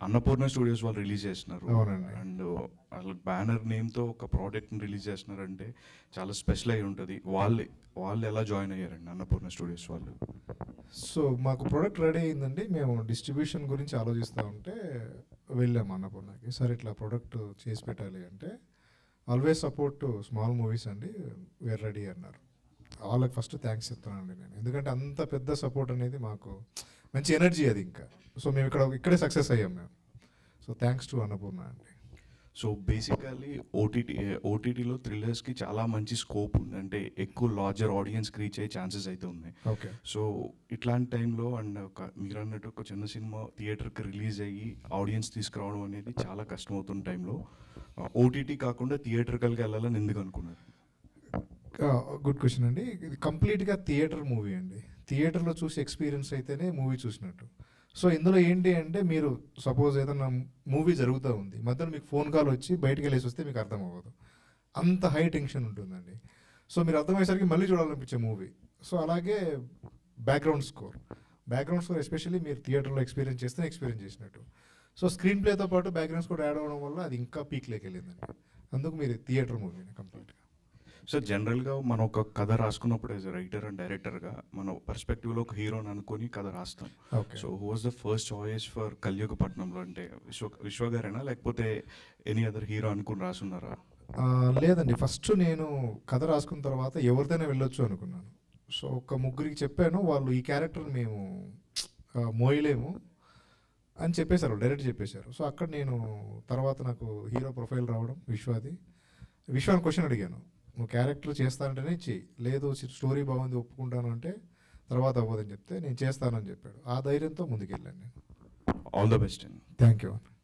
Annapurna studios వాళ్ళు release చేస్తున్నారు అవునండి. అండ్ వాళ్ళ బ్యానర్ నేమ్తో ఒక ప్రోడక్ట్ని రిలీజ్ చేస్తున్నారంటే చాలా స్పెషల్ అయి ఉంటుంది వాళ్ళే వాళ్ళు ఎలా జాయిన్ అయ్యారండి అన్నపూర్ణ స్టూడియోస్ వాళ్ళు సో మాకు ప్రోడక్ట్ రెడీ అయిందండి మేము డిస్ట్రిబ్యూషన్ గురించి ఆలోచిస్తూ ఉంటే వెళ్ళాము అన్నపూర్ణకి సార్ ఇట్లా ప్రోడక్ట్ చేసి పెట్టాలి అంటే ఆల్వేస్ సపోర్ట్ స్మాల్ మూవీస్ అండి వేర్ రెడీ అన్నారు వాళ్ళకి ఫస్ట్ థ్యాంక్స్ చెప్తానండి నేను ఎందుకంటే అంత పెద్ద సపోర్ట్ అనేది మాకు మంచి ఎనర్జీ అది ఇంకా సో మేము ఇక్కడ ఇక్కడే సక్సెస్ అయ్యాం మేము సో థ్యాంక్స్ టు అన్నపూర్ణ అండి సో బేసికల్లీ ఓటీటీ ఓటీటీలో థ్రిల్లర్స్కి చాలా మంచి స్కోప్ ఉంది అంటే ఎక్కువ లార్జర్ ఆడియన్స్కి రీచ్ అయ్యే ఛాన్సెస్ అయితే ఉన్నాయి ఓకే సో ఇట్లాంటి టైంలో అండ్ ఒక మీరు అన్నట్టు ఒక చిన్న సినిమా థియేటర్కి రిలీజ్ అయ్యి ఆడియన్స్ తీసుకురావడం అనేది చాలా కష్టమవుతున్న టైంలో ఓటీటీ కాకుండా థియేటర్కల్గా వెళ్ళాలని ఎందుకు అనుకున్నారు గుడ్ క్వశ్చన్ అండి ఇది కంప్లీట్గా థియేటర్ మూవీ అండి థియేటర్లో చూసి ఎక్స్పీరియన్స్ అయితేనే మూవీ చూసినట్టు సో ఇందులో ఏంటి అంటే మీరు సపోజ్ ఏదైనా మూవీ జరుగుతూ ఉంది మధ్యలో మీకు ఫోన్ కాల్ వచ్చి బయటికి వెళ్ళేసి వస్తే మీకు అర్థం అవ్వదు అంత హై టెన్షన్ ఉంటుందండి సో మీరు అర్థమయ్యేసరికి మళ్ళీ చూడాలనిపించే మూవీ సో అలాగే background score background score especially మీరు థియేటర్లో ఎక్స్పీరియన్స్ చేస్తే ఎక్స్పీరియన్స్ చేసినట్టు సో స్క్రీన్ ప్లేతో పాటు బ్యాక్గ్రౌండ్ స్కోర్ యాడ్ అవ్వడం వల్ల అది ఇంకా పీక్లోకి వెళ్ళిందండి అందుకు మీరు థియేటర్ మూవీని కంప్లీట్గా సో జనరల్గా మనం ఒక కథ రాసుకున్నప్పుడు యాజ్ రైటర్ అండ్ డైరెక్టర్గా మన పర్స్పెక్టివ్లో ఒక హీరోని అనుకొని కథ రాస్తాం okay so who was the first choice for కలియుగపట్నంలో అంటే విశ్వ విశ్వ గారేనా లేకపోతే ఎనీ అదర్ హీరో అనుకుని రాసున్నారా ఆ, లేదండి ఫస్ట్ నేను కథ రాసుకున్న తర్వాత ఎవరిదైనా వెళ్ళొచ్చు అనుకున్నాను సో ఒక ముగ్గురికి చెప్పాను వాళ్ళు ఈ క్యారెక్టర్ మేము ఆ, మోయలేము అని చెప్పేశారు డైరెక్ట్ చెప్పేశారు సో అక్కడ నేను తర్వాత నాకు హీరో ప్రొఫైల్ రావడం విశ్వాది విశ్వాన్ని క్వశ్చన్ అడిగాను నువ్వు క్యారెక్టర్ చేస్తానంటేనే చెయ్యి లేదు స్టోరీ బాగుంది ఒప్పుకుంటాను అంటే తర్వాత అవ్వదని చెప్తే నేను చేస్తానని చెప్పాడు ఆ ధైర్యంతో ముందుకెళ్ళాను నేను ఆల్ ద బెస్ట్ అండి థ్యాంక్ యూ